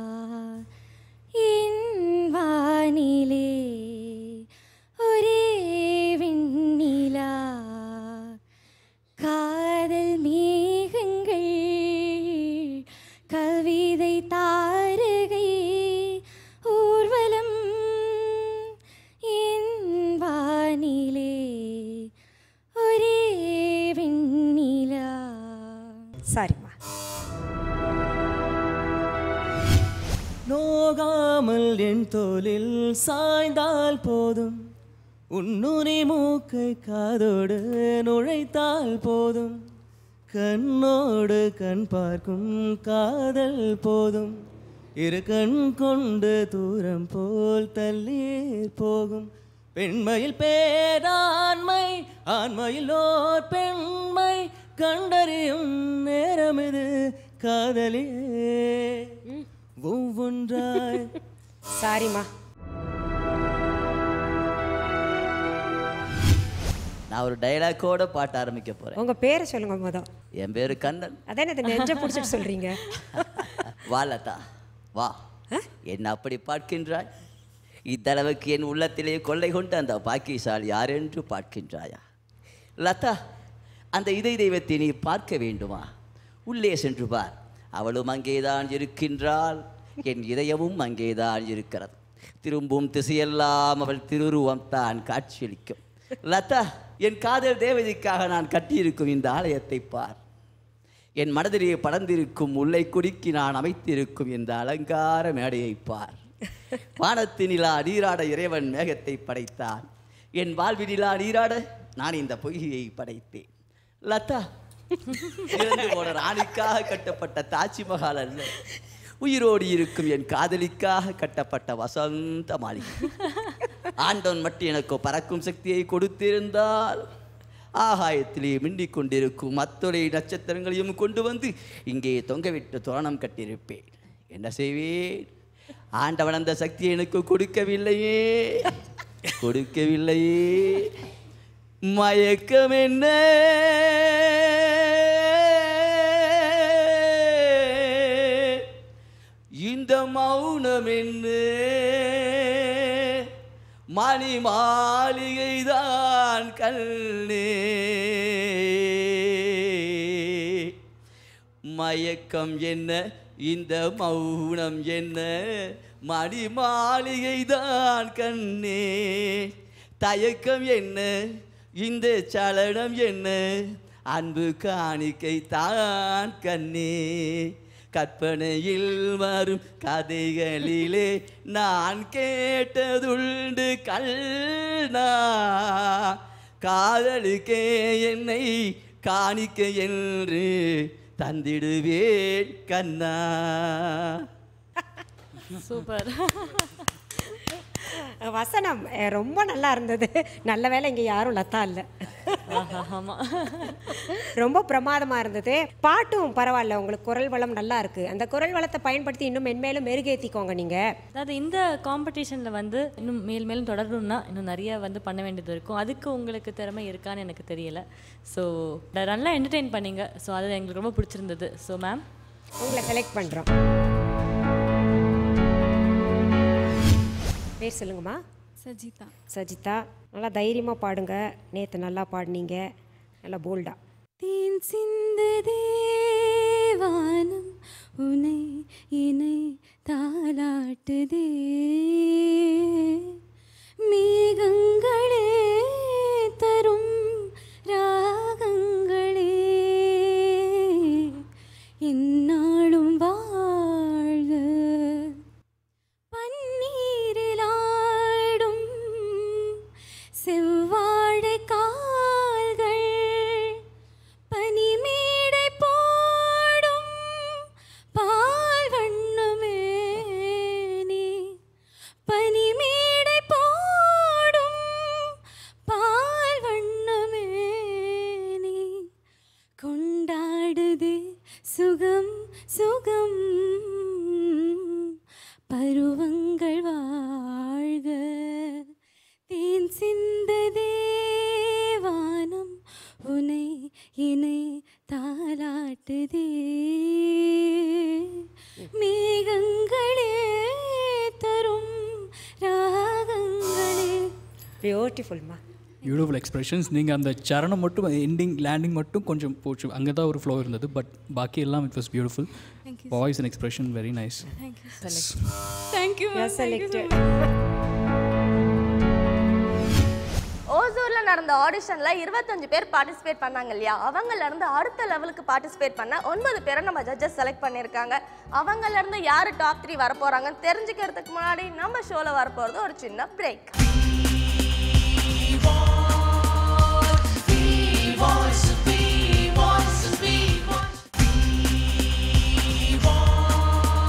என் வானிலே ஒரே வெண்ணிலா காதல் மேகங்கள் கவிதை தாரகை ஊர்வலம் என் வானிலே ஒரே வெண்ணிலா சரிம்மா நோகாமல் என் தோலில் சாய்ந்தால் போதும் உன்னுரை மூக்கை காதோடு நுழைத்தால் போதும் கண்ணோடு கண் பார்க்கும் காதல் போதும் இரு கண் கொண்டு தூரம் போல் தள்ளி போகும் பெண்மையில் பேராண்மை ஆண்மையில் ஓர் பெண்மை கண்டறியும் நேரம் இது காதலியே ஒவ்வொன்றாய் சாரிம்மா நான் ஒரு டைலாக்கோட பாட்ட ஆரம்பிக்க போறேன் உங்க பேரை சொல்லுங்க மொதல் என் பேரு கண்ணன் அதானே இது நெஞ்ச பிடிச்சிட்டு சொல்றீங்க வா லதா வா என்ன அப்படி பார்க்கின்றாய் இத்தளவுக்கு என் உள்ளத்திலே கொள்ளை கொண்டு அந்த பாக்கியசாலி யார் என்று பார்க்கின்றாயா லதா அந்த இதை தெய்வத்தை நீ பார்க்க வேண்டுமா உள்ளே சென்று பார் அவளும் அங்கேதான் இருக்கின்றாள் என் இதயமும் அங்கேதான் இருக்கிறது திரும்பும் திசையெல்லாம் அவள் திருருவம் தான் காட்சியளிக்கும் லதா என் காதல் தேவதைக்காக நான் கட்டியிருக்கும் இந்த ஆலயத்தை பார் என் மனதிலே படர்ந்திருக்கும் முல்லை குடிக்கு நான் அமைத்திருக்கும் இந்த அலங்கார மேடையை பார் வானத்தினிலா நீராட இறைவன் மேகத்தை படைத்தான் என் வாழ்வினிலா நீராட நான் இந்த பொய்கையை படைத்தேன் லதா இறந்து போன ராணிக்காக கட்டப்பட்ட தாஜ்மஹால் அல்ல உயிரோடு இருக்கும் என் காதலிக்காக கட்டப்பட்ட வசந்த மாளிகை ஆண்டவன் மட்டும் எனக்கு பறக்கும் சக்தியை கொடுத்திருந்தால் ஆகாயத்திலே மின்னிக் கொண்டிருக்கும் அத்துணை நட்சத்திரங்களையும் கொண்டு வந்து இங்கே தொங்கவிட்டு தோரணம் கட்டியிருப்பேன் என்ன செய்வேன் ஆண்டவன் அந்த சக்தியை எனக்கு கொடுக்கவில்லையே கொடுக்கவில்லையே மயக்கம் என்ன இந்த மௌனம் என்ன மணி மாளிகைதான் கண்ணே மயக்கம் என்ன இந்த மௌனம் என்ன மணி மாளிகைதான் கண்ணே தயக்கம் என்ன இந்த சலனம் என்ன அன்பு காணிக்கை தான் கண்ணே கற்பனையில் வரும் கதைகளிலே நான் கேட்டதுண்டு கல்னா காதலுக்கே என்னை காணிக்க என்று தந்திடுவேன் கண்ணா சூப்பர் வசனம் அஹ், ரொம்ப நல்லா இருந்தது நல்ல வேளை இங்கே யாரும் லதா இல்லை ஆமாம் ரொம்ப பிரமாதமாக இருந்தது பாட்டும் பரவாயில்ல உங்களுக்கு குரல் வளம் நல்லா இருக்கு அந்த குரல் வளத்தை பயன்படுத்தி இன்னும் மென்மேலும் மெருகேற்றிக்கோங்க நீங்கள் அதாவது இந்த காம்படிஷனில் வந்து இன்னும் மேல் மேலும் தொடரணும்னா இன்னும் நிறைய வந்து பண்ண வேண்டியது இருக்கும் அதுக்கு உங்களுக்கு திறமை இருக்கான்னு எனக்கு தெரியல ஸோ நல்லா என்டர்டெயின் பண்ணீங்க ஸோ அது எங்களுக்கு ரொம்ப பிடிச்சிருந்தது ஸோ மேம் உங்களை செலக்ட் பண்ணுறோம் பேர் சொல்லுங்கம்மா சஜிதா சஜிதா நல்லா தைரியமாக பாடுங்க நேற்று நல்லா பாடினீங்க நல்லா போல்டா தேன் சிந்து தேவானம் உனை இணை தாலாட்டுதே மேகங்களே தரும் ராகங்களே என்னாலும் வாழ்க பன்னீரிலாடும் செவ்வாழை கால்கள் பனிமேடை போடும் பால் வண்ணமே நீ பனிமேடை போடும் பால் வண்ணமே நீ கொண்டாடுதே சுகம் சுகம் பருவங்கள் வாழ்க தேன் சிந்ததே வானம் உனை இணை தாலாட்டுதே மேகங்களே தரும் ராகங்களே பியூட்டிஃபுல்மா பியூட்டிஃபுல் எக்ஸ்பிரஷன்ஸ் நீங்கள் அந்த சரணம் மட்டும் எண்டிங் லேண்டிங் மட்டும் கொஞ்சம் போச்சு அங்கே தான் ஒரு ஃப்ளோ இருந்தது பட் பாக்கி எல்லாம் it was beautiful Thank you. Voice and expression very nice Thank you. Thank you, ma'am. Thank you so selected. ஓசூர்ல நடந்த ஆடிஷன்ல இருபத்தஞ்சு பேர் பார்ட்டிசிபேட் பண்ணாங்க இல்லையா அவங்கல இருந்து அடுத்த லெவலுக்கு பார்ட்டிசிபேட் பண்ண ஒன்பது பேரை நம்ம ஜட்ஜஸ் செலக்ட் பண்ணியிருக்காங்க அவங்கல இருந்து யாரு டாப் த்ரீ வர போறாங்கன்னு தெரிஞ்சுக்கிறதுக்கு முன்னாடி நம்ம ஷோல வர போறது ஒரு சின்ன break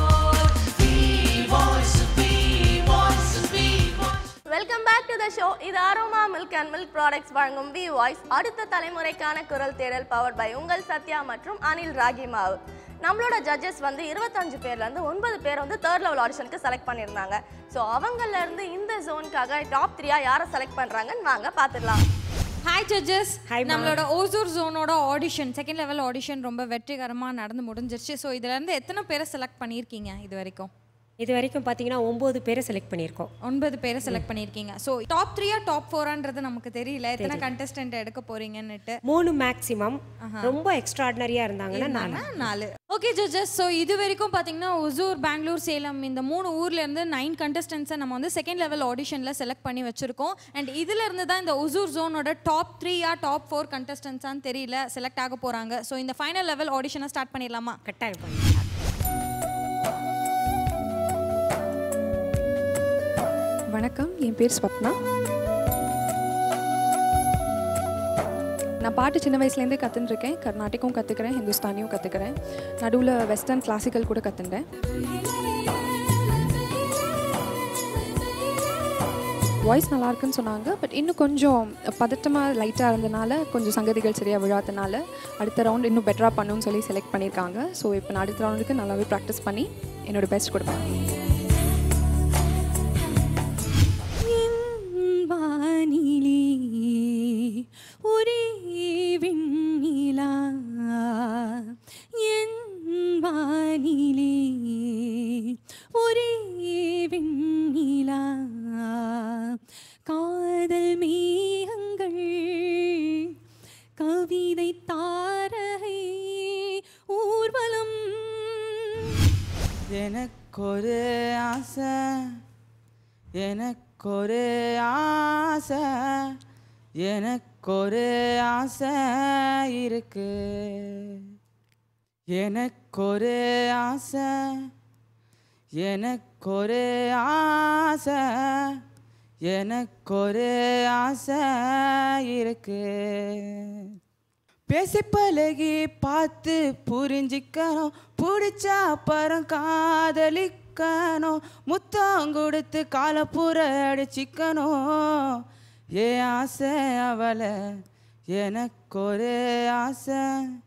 welcome back to the show இது இது Aroma milk and milk products வழங்கும் வி வாய்ஸ் அடுத்த தலைமுறைக்கான குரல் தேடல் பவர்ட் பை உங்கள் சத்யா மற்றும் அனில் ராகி மாவு நம்மளோட ஜட்ஜஸ் வந்து இருபத்தஞ்சு பேர்லேருந்து ஒன்பது பேர் வந்து தேர்ட் லெவல் ஆடிஷனுக்கு செலக்ட் பண்ணியிருந்தாங்க ஸோ அவங்கலேருந்து இந்த ஜோனுக்காக டாப் த்ரீயாக யாரை செலக்ட் பண்ணுறாங்கன்னு வாங்க பார்த்துடலாம் ஹாய் ஜட்ஜஸ் நம்மளோட ஓசூர் ஜோனோட ஆடிஷன் செகண்ட் லெவல் ஆடிஷன் ரொம்ப வெற்றிகரமாக நடந்து முடிஞ்சிருச்சு ஸோ இதுலேருந்து எத்தனை பேரை செலக்ட் பண்ணியிருக்கீங்க இது வரைக்கும் இது வரைக்கும் பார்த்தீங்கன்னா ஒம்பது பேரை செலக்ட் பண்ணியிருக்கோம் ஒன்பது பேரை செலக்ட் பண்ணியிருக்கீங்க ஸோ டாப் த்ரீயா டாப் ஃபோரான்றது நமக்கு தெரியல எத்தனை தெரியல. கண்டஸ்டன்ட் எடுக்க போறீங்கன்னுட்டு மூணு மேக்ஸிமம் ரொம்ப எக்ஸ்ட்ராடினரியாக இருந்தாங்கன்னா இருந்தாங்கன்னா நாலு நாலு ஓகே ஜட்ஜஸ் ஸோ இது வரைக்கும் பார்த்தீங்கன்னா ஒசூர் பெங்களூர் சேலம் இந்த மூணு ஊர்ல இருந்து நைன் கண்டஸ்டன்ஸை நம்ம வந்து செகண்ட் லெவல் ஆடிஷனில் செலக்ட் பண்ணி வச்சிருக்கோம் அண்ட் இதுல இருந்து தான் இந்த ஒசூர் ஜோனோட டாப் த்ரீயா டாப் ஃபோர் கண்டஸ்டன்ஸான்னு தெரியல செலக்ட் ஆக போறாங்க ஸோ இந்த ஃபைனல் லெவல் ஆடிஷனை ஸ்டார்ட் பண்ணிடலாமா கட்டாயம் வணக்கம் என் பேர் ஸ்வப்னா நான் பாட்டு சின்ன வயசுலேருந்தே கற்றுட்டுருக்கேன் கர்நாடிக்கும் கற்றுக்கிறேன் ஹிந்துஸ்தானியும் கற்றுக்கிறேன் நடுவில் வெஸ்டர்ன் கிளாசிக்கல் கூட கற்றுண்டேன் வாய்ஸ் நல்லா இருக்குன்னு சொன்னாங்க பட் இன்னும் கொஞ்சம் பதட்டமாக லைட்டாக இருந்தனால கொஞ்சம் சங்கதிகள் சரியாக விழாதனால அடுத்த ரவுண்ட் இன்னும் பெட்டராக பண்ணணும்னு சொல்லி செலக்ட் பண்ணியிருக்காங்க ஸோ இப்போ நான் அடுத்த ரவுண்டுக்கு நல்லாவே ப்ராக்டிஸ் பண்ணி என்னோட பெஸ்ட் கொடுப்பேன் வானிலே ஒரே விண்ணிலா என் வானிலே ஒரே விண்ணிலா காதல் மேகங்கள் கவிதை தாரகை ஊர்வலம் எனக்கொரு ஆசை எனக்கொரு ஆசை எனக்கொரு ஆசை இருக்கு எனக்கொரு ஆசை எனக்கொரு ஆசை எனக்கொரு ஆசை இருக்கு பேசி பழகி பார்த்து புரிஞ்சிக்கணும் பிடிச்சா அப்புறம் காதலிக்கணும் முத்தம் கொடுத்து காலப்புற அடிச்சிக்கணும் ஏ ஆசை அவளை எனக்கொரு ஆசை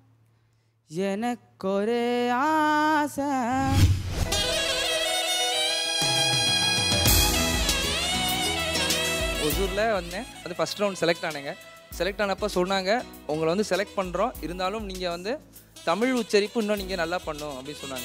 எனக்கொரு ஆசை ஒசூரில் வந்தேன் வந்து ஃபஸ்ட் ரவுண்ட் செலக்ட் ஆனேங்க செலக்ட் ஆனப்போ சொன்னாங்க உங்களை வந்து செலக்ட் பண்ணுறோம் இருந்தாலும் நீங்கள் வந்து தமிழ் உச்சரிப்பு இன்னும் நீங்கள் நல்லா பண்ணும் அப்படின்னு சொன்னாங்க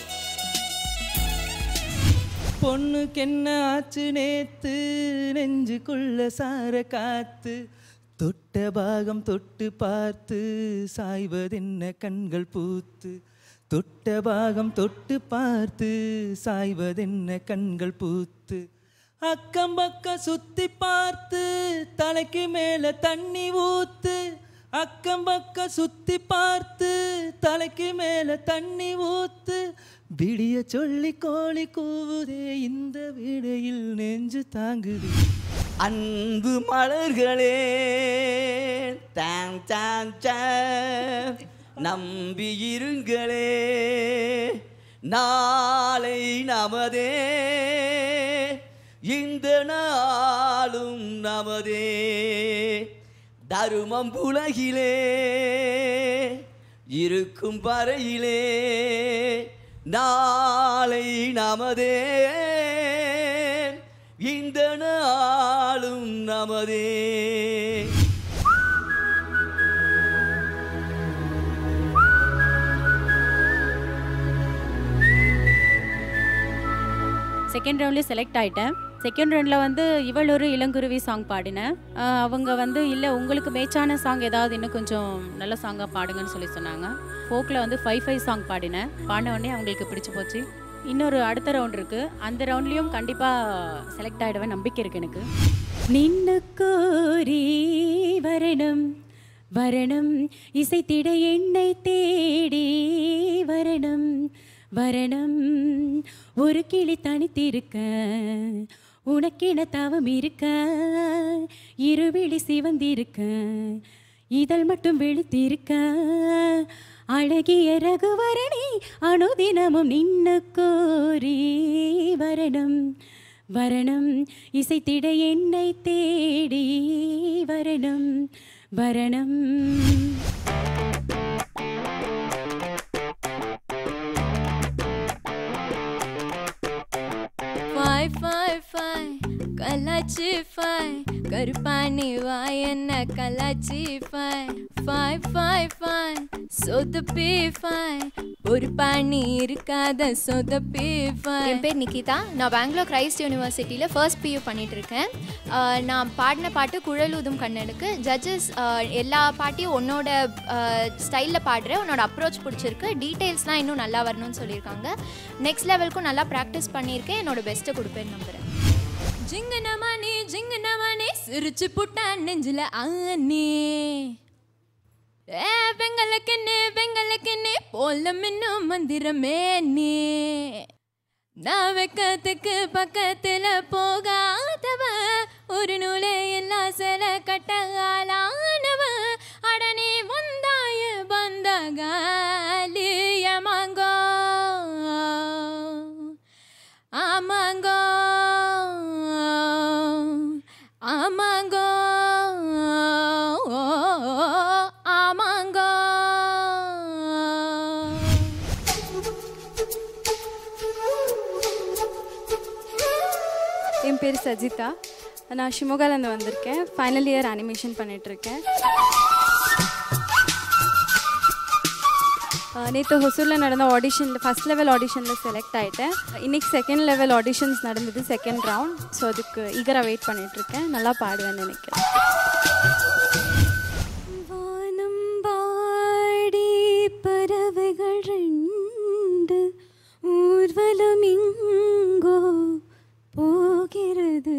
பொண்ணுக்கு என்ன ஆச்சு நேத்து நெஞ்சுக்குள்ள சார காத்து தொட்ட பாகம் தொட்டு பார்த்து சாய்வதென்ன கண்கள் பூத்து தொட்ட பாகம் தொட்டு பார்த்து சாய்வதென்ன கண்கள் பூத்து அக்கம் பக்கம் சுத்தி பார்த்து தலைக்கு மேல தண்ணி ஊத்து அக்கம் பக்கம் சுத்தி பார்த்து தலைக்கு மேல தண்ணி ஊத்து விடிய சொல்லி கோழி கூவுதே இந்த விடையில் நெஞ்சு தாங்குது அன்பு மலர்களே தாம் தாம் தாம் நம்பி இருங்களே நாளை நமதே இந்த நாளும் நமதே தருமம் உலகிலே இருக்கும் வரையிலே நாளை நமதே இந்த நாளும் நமதே செகண்ட் ரவுண்ட்லேயே செலக்ட் ஆகிட்டேன் செகண்ட் ரவுண்டில் வந்து இவள் ஒரு இளங்குருவி சாங் பாடினேன் ஆஹ் அவங்க வந்து இல்லை உங்களுக்கு மேட்சான சாங் ஏதாவது இன்னும் கொஞ்சம் நல்ல சாங்காக பாடுங்கன்னு சொல்லி சொன்னாங்க ஃபோக்கில் வந்து ஃபைவ் ஃபைவ் சாங் பாடினேன் பாடின உடனே அவங்களுக்கு பிடிச்சு போச்சு இன்னொரு அடுத்த ரவுண்ட் இருக்குது அந்த ரவுண்ட்லேயும் கண்டிப்பாக செலக்ட் ஆகிடுவேன் நம்பிக்கை இருக்குது எனக்கு நின்னு கோரி வரணும் வரணும் இசைத்திட என்னை தேடி வரணும் வரணும் ஒரு கிளி தனித்திருக்க உனக்கென தவம் இருக்க இருவிழி சிவந்திருக்க இதழ் மட்டும் விழித்திருக்க அழகிய ரகுவரணி அனுதினமும் நின்னு கோரி வரணும் வரணும் இசைத்திட என்னை தேடி வரணும் வரணும் ஃபை ஃபை ஃபை கலாச்சி ஃபை கருப்பாணி வாய் என்ன கலாச்சி ஃபை ஃபை ஃபை ஃபை சொதப்பி ஃபை ஒரு பாணி இருக்காத சொதப்பி ஃபை என் பேர் நிகிதா நான் பெங்களூர் கிரைஸ்ட் யூனிவர்சிட்டியில் ஃபர்ஸ்ட் பியூ பண்ணிட்டு இருக்கேன் ஆஹ் நான் பாடின பாட்டு குழலூதும் கண்ணனுக்கு ஜட்ஜஸ் எல்லா பாட்டையும் உன்னோட ஸ்டைலில் பாடுற உன்னோட அப்ரோச் பிடிச்சிருக்கு டீட்டெயில்ஸ்லாம் இன்னும் நல்லா வரணும்னு சொல்லியிருக்காங்க நெக்ஸ்ட் லெவலுக்கும் நல்லா ப்ராக்டிஸ் பண்ணியிருக்கேன் என்னோட பெஸ்ட்டை கொடுப்பேன்னு நம்புகிறேன் ஜிங்கனமானே ஜிங்கனமானே சிரிச்சு புட்டான் நெஞ்சில ஆனே ஏ வெங்கலக்கண்ணே வெங்கலக்கண்ணே போல மின்னும் மந்திரமே நீ நான் வெக்கத்துக்கு பக்கத்துல போகாதவ ஒரு நூலே எல்லாம் சில கட்டகாலானவ அடனே வந்தாய பந்தகாலிய மாங்கோ ஆமாங்கோ ஆமாங்கோ ஆமாங்கோ என் பேர் சஜிதா நான் ஷிமோகாலேருந்து வந்திருக்கேன் ஃபைனல் இயர் அனிமேஷன் பண்ணிகிட்ருக்கேன் நேற்று ஹொசூரில் நடந்த ஆடிஷனில் ஃபஸ்ட் லெவல் ஆடிஷனில் செலக்ட் ஆகிட்டேன் இன்றைக்கி செகண்ட் லெவல் ஆடிஷன்ஸ் நடந்தது செகண்ட் ரவுண்ட் ஸோ அதுக்கு ஈகராக வெயிட் பண்ணிகிட்ருக்கேன் நல்லா பாடுவேன்னு நினைக்கிறேன் வானம் பாடி பறவைகள் ரெண்டு ஊர்வலம் இங்கோ போகிறது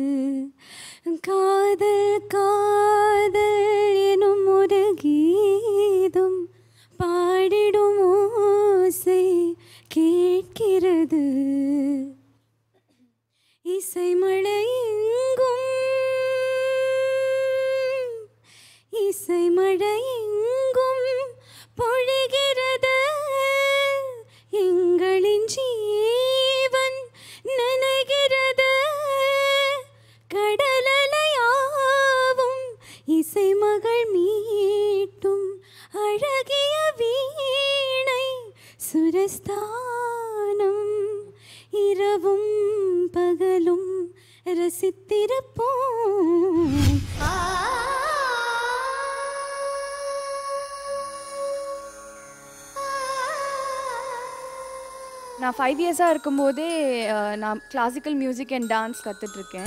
காதல் காதல் எனும் ஒரு கீதம் பாடிடும் ஓசை கேட்கிறது இசை மழை எங்கும் இசை மழை எங்கும் பொழிகிறது எங்களின் ஜீவன் நனைகிறது கடலலையாவும் இசை மகள் மீட்டும் அழகிய வீணை சுரஸ்தானம் இரவும் பகலும் ரசித்திருப்போம் நான் ஃபைவ் இயர்ஸாக இருக்கும்போதே அஹ், நான் கிளாசிக்கல் மியூசிக் அண்ட் டான்ஸ் கற்றுட்ருக்கேன்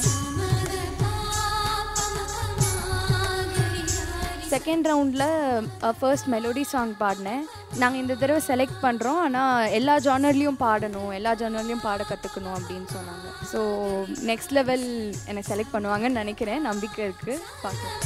செகண்ட் ரவுண்டில் ஃபர்ஸ்ட் மெலோடி சாங் பாடினேன் நாங்கள் இந்த தடவை செலக்ட் பண்ணுறோம் ஆனால் எல்லா ஜானர்லேயும் பாடணும் எல்லா ஜானர்லேயும் பாட கற்றுக்கணும் அப்படின்னு சொன்னாங்க ஸோ நெக்ஸ்ட் லெவல் என்னை செலக்ட் பண்ணுவாங்கன்னு நினைக்கிறேன் நம்பிக்கை இருக்குது பார்க்கலாம்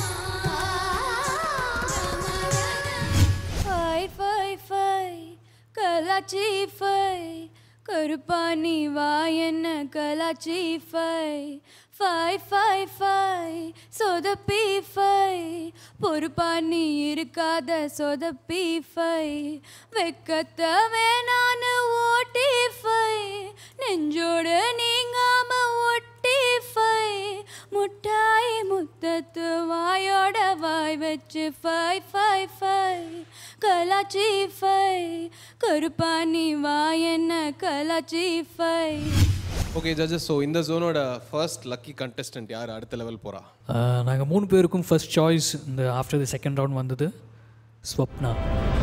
ஃபை ஃபை ஃபை கலாச்சி ஃபை கருப்பாணி வா என்ன கலாச்சி ஃபை ஃபை ஃபை ஃபை சொதப்பி ஃபை பொறுப்பாணி இருக்காத சொதப்பி ஃபை வெக்கத்த வேணான ஓட்டி ஃபை நெஞ்சோடு நீங்காம ஒட்டி ஃபை முட்டாய் முத்தத்து வாயோட வாய் வச்சு ஃபை ஃபை ஃபை கலாச்சி ஃபை கருப்பாணி வாய் என்ன கலாச்சி ஃபை ஓகே ஜட்ஜஸ் ஸோ இந்த ஜோனோட ஃபர்ஸ்ட் லக்கி கண்டெஸ்டன்ட் யார் அடுத்த லெவல் போகிறா நாங்கள் மூணு பேருக்கும் ஃபர்ஸ்ட் சாய்ஸ் இந்த ஆஃப்டர் தி செகண்ட் ரவுண்ட் வந்தது ஸ்வப்னா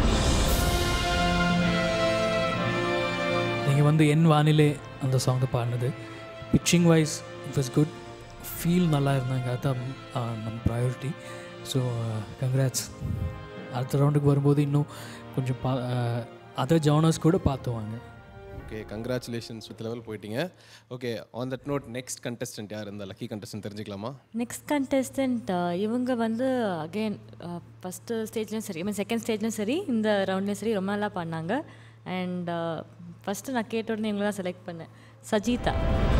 நீங்கள் வந்து என் வானிலே அந்த சாங் பாடினது pitching wise it was good feel நல்லா இருந்தாங்க அதுதான் ஆ, நம்ம ப்ரையாரிட்டி ஸோ கங்க்ராட்ஸ் அடுத்த ரவுண்டுக்கு வரும்போது இன்னும் கொஞ்சம் பா அதர் ஜானர்ஸ் கூட பார்த்துவாங்க ஓகே கங்க்ராச்சுலேஷன்ஸ் வித் லெவல் போயிட்டீங்க okay on that note next contestant யார் இந்த லக்கி கண்டெஸ்டன்ட் தெரிஞ்சுக்கலாமா நெக்ஸ்ட் கண்டெஸ்டன்ட் இவங்க வந்து அகெயின் ஃபஸ்ட்டு ஸ்டேஜ்லேயும் சரி ஐ மீன் செகண்ட் ஸ்டேஜ்லேயும் சரி இந்த ரவுண்ட்லேயும் சரி ரொம்ப நல்லா பண்ணாங்க அண்ட் ஃபஸ்ட்டு நான் கேட்ட உடனே இவங்க தான் செலக்ட் பண்ணேன் சஜிதா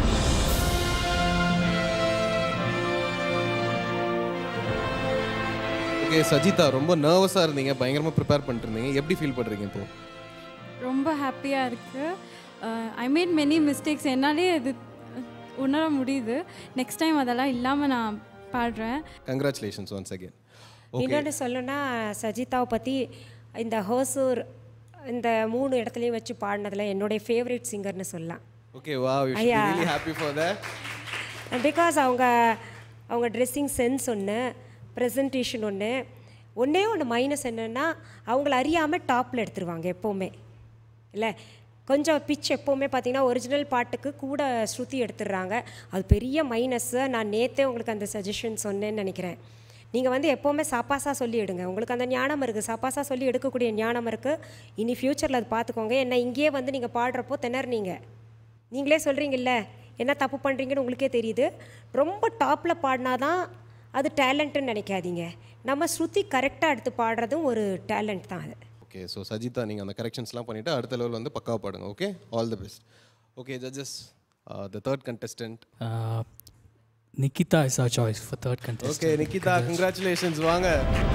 ஓகே சஜிதா ரொம்ப நர்வஸாக இருந்தீங்க பயங்கரமாக ப்ரிப்பேர் பண்ணிட்டு இருந்தீங்க எப்படி ஃபீல் பண்ணுறீங்க இப்போ ரொம்ப ஹாப்பியாக இருக்குது ஐ மேட் மெனி மிஸ்டேக்ஸ் என்னாலே இது உணர முடியுது நெக்ஸ்ட் டைம் அதெல்லாம் இல்லாமல் நான் பாடுறேன் கங்க்ராச்சுலேஷன்ஸ் ஒன்ஸ் அகேன் ஓகே இன்னொன்று சொல்லணும்னா சஜிதாவை பற்றி இந்த ஹோசூர் இந்த மூணு இடத்துலையும் வச்சு பாடினதில் என்னுடைய ஃபேவரட் சிங்கர்னு சொல்லலாம் ஓகே வா யூ ஐயா. Really happy for that because அவங்க அவங்க ட்ரெஸ்ஸிங் சென்ஸ் ஒன்று ப்ரெசன்டேஷன் ஒன்று ஒன்றே ஒன்று மைனஸ் என்னென்னா அவங்கள அறியாமல் டாப்பில் எடுத்துருவாங்க எப்போவுமே இல்லை கொஞ்சம் பிச் எப்போவுமே பார்த்தீங்கன்னா ஒரிஜினல் பாட்டுக்கு கூட ஸ்ருதி எடுத்துடுறாங்க அது பெரிய மைனஸ்ஸு நான் நேற்றே உங்களுக்கு அந்த சஜஷன் சொன்னேன்னு நினைக்கிறேன் நீங்கள் வந்து எப்போவுமே சாப்பாசா சொல்லி எடுங்க உங்களுக்கு அந்த ஞானம் இருக்குது சாப்பாசா சொல்லி எடுக்கக்கூடிய ஞானம் இருக்குது இனி ஃப்யூச்சரில் அது பார்த்துக்கோங்க என்ன இங்கேயே வந்து நீங்கள் பாடுறப்போ திணறீங்க நீங்களே சொல்கிறீங்கல்ல என்ன தப்பு பண்ணுறீங்கன்னு உங்களுக்கே தெரியுது ரொம்ப டாப்பில் பாடினாதான் அது டேலண்ட்டுன்னு நினைக்காதீங்க நம்ம ஸ்ருதி கரெக்டாக எடுத்து பாடுறதும் ஒரு டேலண்ட் தான் அது ஓகே ஸோ சஜிதா நீங்கள் அந்த கரெக்ஷன்ஸ்லாம் பண்ணிவிட்டு அடுத்த லெவல் வந்து பக்காவாக பாடுங்க okay all the best okay judges the third contestant Uh, Nikita is our choice for third contestant. Okay Nikita congratulations வாங்க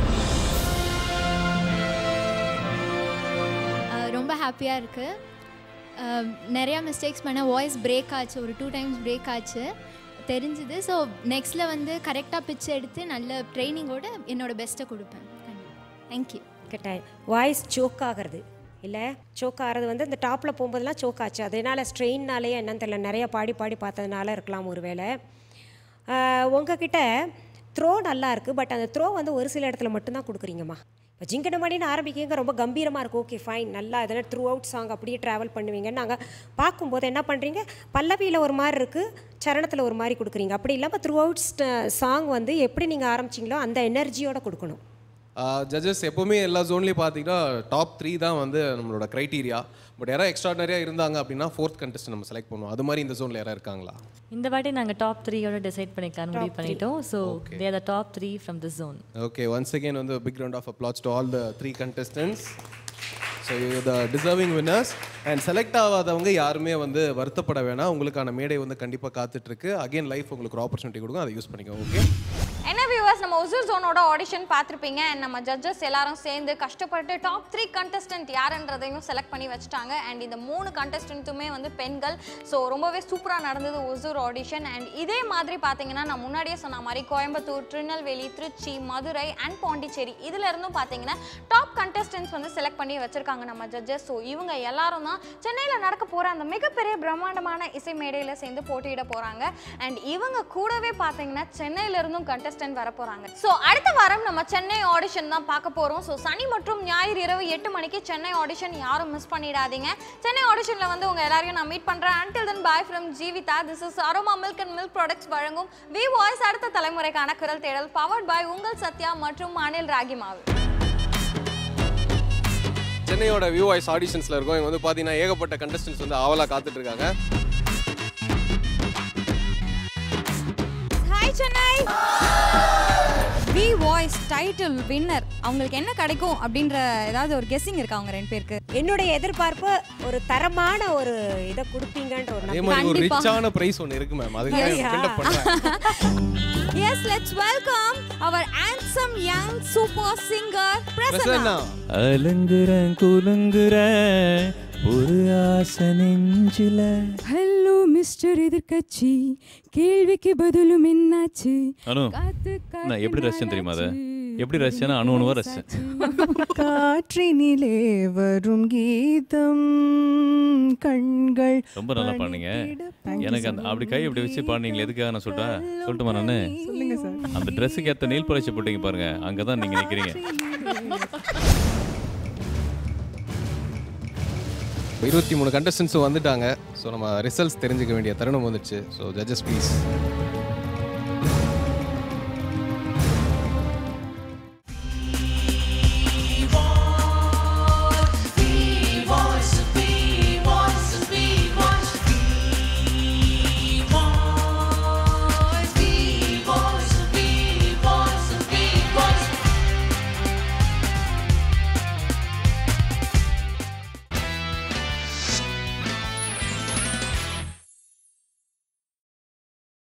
அஹ் ரொம்ப ஹாப்பியாக இருக்குது நிறையா மிஸ்டேக்ஸ் பண்ண வாய்ஸ் பிரேக் ஆச்சு ஒரு டூ டைம்ஸ் பிரேக் ஆச்சு தெரிஞ்சுது ஸோ நெக்ஸ்ட்டில் வந்து கரெக்டாக பிச் எடுத்து நல்ல ட்ரைனிங்கோட என்னோட பெஸ்ட்டை கொடுப்பேன் தேங்க்யூ கட்டாயம் வாய்ஸ் சோக் ஆகிறது இல்லை சோக் ஆகிறது வந்து இந்த டாப்பில் போகும்போதெல்லாம் சோக் ஆச்சு அதனால் ஸ்ட்ரெயின்னாலேயே என்னன்னு தெரியல நிறைய பாடி பாடி பார்த்ததுனால இருக்கலாம் ஒரு வேளை உங்ககிட்ட த்ரோ நல்லா இருக்குது பட் அந்த த்ரோ வந்து ஒரு சில இடத்துல மட்டும்தான் கொடுக்குறீங்கம்மா இப்போ ஜிங்கனமணின்னு ஆரம்பிக்கிங்க ரொம்ப கம்பீரமாக இருக்கும் ஓகே ஃபைன் நல்லா இதெல்லாம் த்ரூ அவுட் சாங் அப்படியே ட்ராவல் பண்ணுவீங்கன்னு நாங்கள் பார்க்கும்போது என்ன பண்ணுறீங்க பல்லவியில் ஒரு மாதிரி இருக்குது சரணத்தில் ஒரு மாதிரி கொடுக்குறீங்க அப்படி இல்லாமல் த்ரூ அவுட் சாங் வந்து எப்படி நீங்கள் ஆரம்பிச்சிங்களோ அந்த எனர்ஜியோட கொடுக்கணும் ஜட்ஜஸ் எப்போவுமே எல்லா ஜோன்லேயும் பார்த்தீங்கன்னா டாப் த்ரீ தான் வந்து நம்மளோட க்ரைட்டீரியா பட் யாராவது எக்ஸ்ட்ராடனரியாக இருந்தாங்க அப்படின்னா ஃபோர்த் கண்டஸ்ட் நம்ம செலக்ட் பண்ணுவோம் அது மாதிரி இந்த ஜோனில் யாராவது இருக்காங்களா இந்த வாட்டி நாங்கள் டாப் த்ரீயோட டிசைட் பண்ணிக்கலாம்னு முடிவு Top three. பண்ணிட்டோம் so they are the top three from the zone okay once again வந்து big round of applause to all the three contestants so the deserving winners and select ஆகாதவங்க யாருமே வந்து வருத்தப்பட வேணாம் உங்களுக்கான மேடை வந்து கண்டிப்பாக காத்துட்ருக்கு அகைன் லைஃப் உங்களுக்கு ஒரு ஆப்பர்ச்சுனிட்டி கொடுக்கும் அதை யூஸ் பண்ணிக்கோங்க ஓகே என்ன வியூவர்ஸ் நம்ம ஒசூர் ஜோனோட ஆடிஷன் பார்த்துருப்பீங்க and நம்ம ஜட்ஜஸ் எல்லாரும் சேர்ந்து கஷ்டப்பட்டு டாப் த்ரீ கண்டஸ்டன்ட் யாருன்றதையும் செலக்ட் பண்ணி வச்சுட்டாங்க அண்ட் இந்த மூணு கண்டஸ்டன்ட்டுமே வந்து பெண்கள் ஸோ ரொம்பவே சூப்பராக நடந்தது ஒசூர் ஆடிஷன் அண்ட் இதே மாதிரி பார்த்தீங்கன்னா நான் முன்னாடியே சொன்ன மாதிரி கோயம்புத்தூர் திருநெல்வேலி திருச்சி மதுரை அண்ட் பாண்டிச்சேரி இதுல இருந்தும் பார்த்தீங்கன்னா டாப் கண்டஸ்டன்ட்ஸ் வந்து செலக்ட் பண்ணி வச்சிருக்காங்க நம்ம ஜட்ஜஸ் ஸோ இவங்க எல்லாரும் தான் சென்னையில் நடக்க போகிற அந்த மிகப்பெரிய பிரம்மாண்டமான இசை மேடையில் சேர்ந்து போட்டியிட போகிறாங்க அண்ட் இவங்க கூடவே பார்த்தீங்கன்னா சென்னையில இருந்தும் கண்டஸ்டன்ட் வர போகிறாங்க ஸோ அடுத்த வாரம் நம்ம சென்னை ஆடிஷன் தான் பார்க்க போகிறோம் ஸோ சனி மற்றும் ஞாயிறு இரவு எட்டு மணிக்கு சென்னை ஆடிஷன் யாரும் மிஸ் பண்ணிடாதீங்க சென்னை ஆடிஷனில் வந்து உங்கள் எல்லாரையும் நான் மீட் பண்ணுறேன் until then bye from Jeevitha this is Aroma milk and milk products வழங்கும் வி வாய்ஸ் அடுத்த தலைமுறைக்கான குரல் தேடல் பவர்ட் பாய் உங்கள் சத்யா மற்றும் அனில் ராகி மாவு சென்னையோட வியூ வாய்ஸ் ஆடிஷன்ஸில் இருக்கும் இவங்க வந்து பார்த்தீங்கன்னா ஏகப்பட்ட கண்டஸ்டன்ஸ் வந்து ஆவலாக காத்துட்டு இருக்காங்க hi Chennai V voice title winner அவங்களுக்கு என்ன கிடைக்கும் அப்படின்ற ஏதாவது ஒரு கெஸ்ஸிங் இருக்கா அவங்க ரெண்டு பேருக்கு என்னுடைய எதிர்பார்ப்பு ஒரு தரமான ஒரு இதை கொடுப்பீங்கன்ற ஒரு அதே மாதிரி ஒரு கண்டிப்பா. ரிச்சான ப்ரைஸ் ஒன்று இருக்கு மேம் அதுக்கு Yeah. பில்டப் பண்ணுறேன் yes let's welcome our handsome young super singer Prasanna Prasanna அலங்குறேன் குலுங்குறேன் ஒரு ஆசை நெஞ்சில ஹலோ மிஸ்டர் எதிர்க்கட்சி கேள்விக்கு பதிலும் என்னாச்சு அனு காத்து நான் எப்படி ரசிச்சேன் தெரியுமா அதை எப்படி ரசிச்சேன்னா அணு அணுவா ரசிச்சேன் காற்றினிலே வரும் கீதம் கண்கள் ரொம்ப நல்லா பாடுனீங்க எனக்கு அந்த அப்படி கை இப்படி வச்சு பாடுனீங்களே எதுக்காக நான் சொல்றேன் சொல்லட்டுமா நானு சொல்லுங்க சார் அந்த ட்ரெஸ்ஸுக்கு ஏற்ற நெயில் பாலிஷ் போட்டீங்க பாருங்க அங்கே தான் நீங்கள் நிற்கிறீங்க இருபத்தி மூணு கண்டஸ்டன்ஸும் வந்துட்டாங்க ஸோ நம்ம ரிசல்ட்ஸ் தெரிஞ்சுக்க வேண்டிய தருணம் வந்துச்சு ஸோ ஜட்ஜஸ் ப்ளீஸ்